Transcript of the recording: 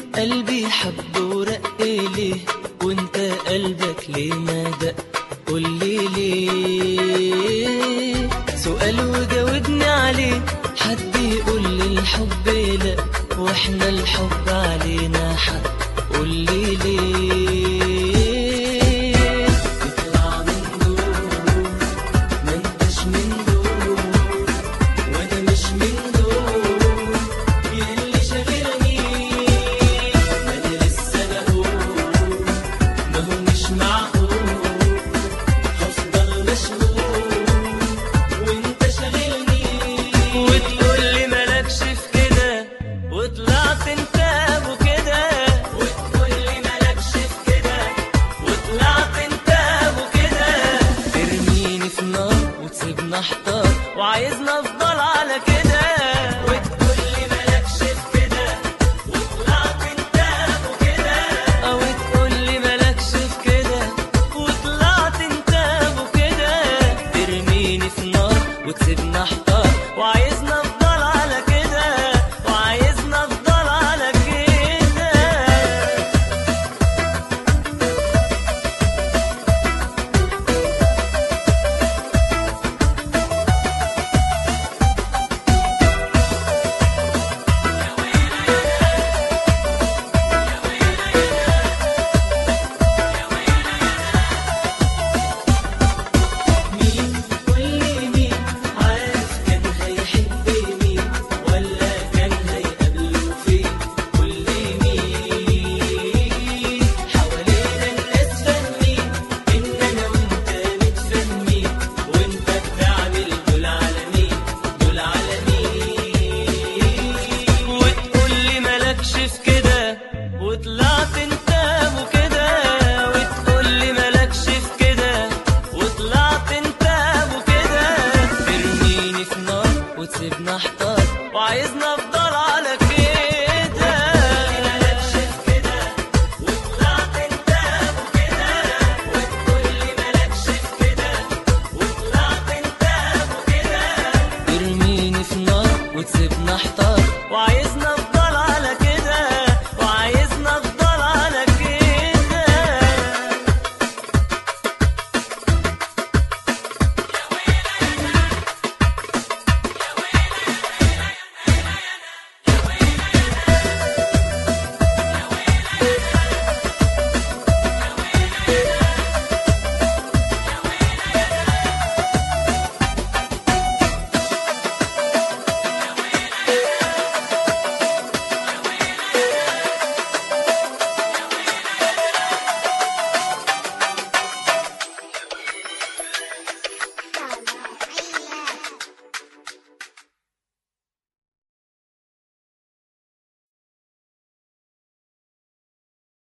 قلبي حب ورق ليه وانت قلبك ليه ما دق قولي ليه سؤال وجاوبني عليه حد يقول لي الحب لا واحنا الحب علينا حق قولي ليه تطلع من دول ما انتش من دول وانا مش من دول يلي شاغلني ما انا لسه بقول ما هو مش معقول هفضل مشغول وانت شاغلني وتقول لي مالكش في كده وطلعت انت ابو كده وتقول لي مالكش في كده وطلعت انت ابو كده ترميني في نار وتسيبنا احتار وعايزنا افضل على كده وتقول لي مالكش في كده وطلعت انت ابو كده او تقول لي مالكش في كده وطلعت انت ابو كده ترميني في نار وتسيبنا احتار وعايزنا افضل على كده وعايزنا افضل على كده مين كل مين عارف كان هيحب مين ولا كان هيقابله فين كل مين حوالينا الناس فاهمين ان انا وانت متفاهمين وانت بتعمل دول على مين دول على مين وتقول لي مالكش في كده وطلعت